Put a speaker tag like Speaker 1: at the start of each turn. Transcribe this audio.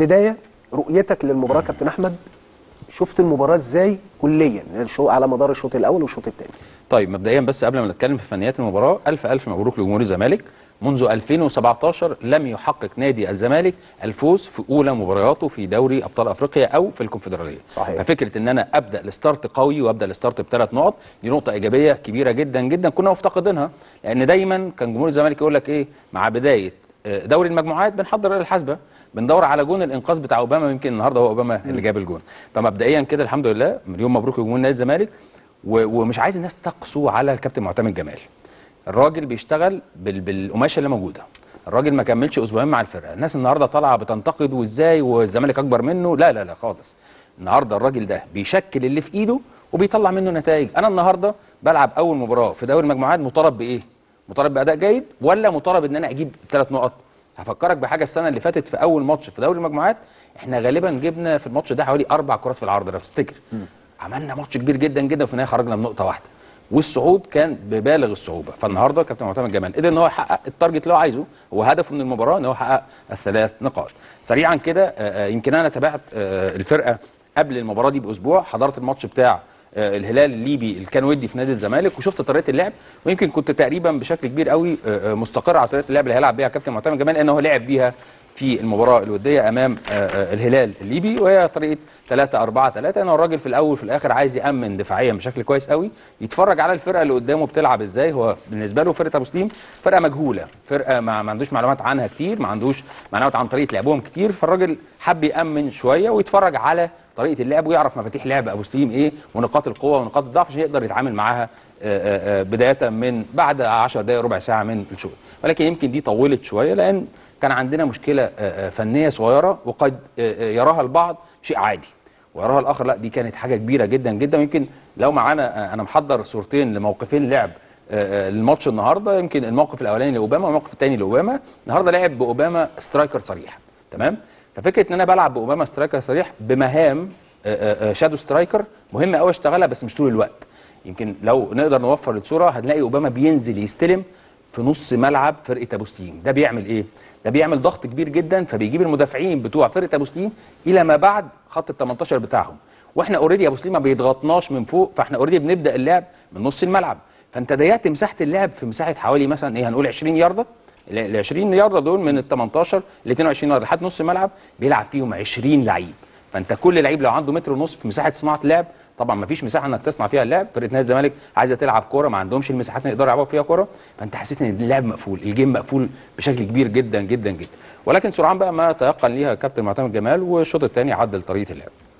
Speaker 1: بدايه رؤيتك للمباراه كابتن احمد شفت المباراه ازاي كليا يعني الشو- على مدار الشوط الاول والشوط الثاني
Speaker 2: طيب مبدئيا بس قبل ما نتكلم في فنيات المباراه الف الف مبروك لجمهور الزمالك منذ 2017 لم يحقق نادي الزمالك الفوز في اولى مبارياته في دوري ابطال افريقيا او في الكونفدراليه
Speaker 1: صحيح.
Speaker 2: ففكره ان انا ابدا الستارت قوي وابدا الستارت بثلاث نقط دي نقطه ايجابيه كبيره جدا جدا كنا مفتقدينها لان دايما كان جمهور الزمالك يقول لك ايه مع بدايه آه، دوري المجموعات بنحضر الحسبه بندور على جون الانقاذ بتاع اوباما يمكن النهارده هو اوباما اللي جاب الجون فمبدئيا كده الحمد لله مليون مبروك لجمهور نادي الزمالك و- ومش عايز الناس تقسو على الكابتن معتمد جمال الراجل بيشتغل بال- بالقماشه اللي موجوده الراجل ما كملش اسبوعين مع الفرقه الناس النهارده طالعه بتنتقد وازاي والزمالك اكبر منه لا لا لا خالص النهارده الراجل ده بيشكل اللي في ايده وبيطلع منه نتائج انا النهارده بلعب اول مباراه في دوري المجموعات مطالب بايه مطالب باداء جيد ولا مطالب ان انا اجيب ثلاث نقط هفكرك بحاجه السنه اللي فاتت في اول ماتش في دوري المجموعات احنا غالبا جبنا في الماتش ده حوالي اربع كرات في العرض لو تفتكر عملنا ماتش كبير جدا جدا وفي النهايه خرجنا بنقطه واحده والصعود كان ببالغ الصعوبه فالنهارده كابتن معتمد جمال قدر ان هو يحقق التارجت اللي هو عايزه هو هدفه من المباراه ان هو يحقق الثلاث نقاط سريعا كده آه، آه، يمكن انا تابعت آه، الفرقه قبل المباراه دي باسبوع حضرت الماتش بتاع آه، الهلال الليبي اللي كان ودي في نادي الزمالك وشفت طريقه اللعب ويمكن كنت تقريبا بشكل كبير قوي آه، آه، مستقر على طريقه اللعب اللي هيلعب بيها كابتن معتمد جمال لان هو لعب بيها في المباراه الوديه امام آه، آه، الهلال الليبي وهي طريقه 3 4 3 ان هو الراجل في الاول في الاخر عايز يامن دفاعيا بشكل كويس قوي يتفرج على الفرقه اللي قدامه بتلعب ازاي هو بالنسبه له فرقه ابو سليم فرقه مجهوله فرقه ما, ما عندوش معلومات عنها كتير ما عندوش معلومات عن طريقه لعبهم كتير فالراجل حب يامن شويه ويتفرج على طريقه اللعب ويعرف مفاتيح لعب ابو سليم ايه ونقاط القوه ونقاط الضعف عشان يقدر يتعامل معاها آه، آه، آه، بدايه من بعد 10 دقائق ربع ساعه من الشغل ولكن يمكن دي طولت شويه لان كان عندنا مشكله آه، آه، فنيه صغيره وقد آه، آه، يراها البعض شيء عادي ويراها الاخر لا دي كانت حاجه كبيره جدا جدا ويمكن لو معانا آه، انا محضر صورتين لموقفين لعب آه، آه، الماتش النهارده يمكن الموقف الاولاني لاوباما والموقف الثاني لاوباما النهارده لعب باوباما سترايكر صريح تمام ففكره ان انا بلعب باوباما سترايكر صريح بمهام آه، آه، آه، شادو سترايكر مهمه قوي اشتغلها بس مش طول الوقت يمكن لو نقدر نوفر الصوره هنلاقي اوباما بينزل يستلم في نص ملعب فرقه ابو سليم ده بيعمل ايه ده بيعمل ضغط كبير جدا فبيجيب المدافعين بتوع فرقه ابو سليم الى ما بعد خط ال 18 بتاعهم واحنا اوريدي ابو سليم ما بيضغطناش من فوق فاحنا اوريدي بنبدا اللعب من نص الملعب فانت ضيقت مساحه اللعب في مساحه حوالي مثلا ايه هنقول 20 يارده ال 20 يارده دول من ال 18 ل 22 يارده لحد نص الملعب بيلعب فيهم 20 لعيب فانت كل لعيب لو عنده متر ونص في مساحه صناعه لعب طبعا ما فيش مساحه انك تصنع فيها اللعب فرقه نادي الزمالك عايزه تلعب كوره ما عندهمش المساحات اللي يقدروا يلعبوا فيها كوره فانت حسيت ان اللعب مقفول الجيم مقفول بشكل كبير جدا جدا جدا ولكن سرعان بقى ما تيقن ليها كابتن معتمد جمال والشوط الثاني عدل طريقه اللعب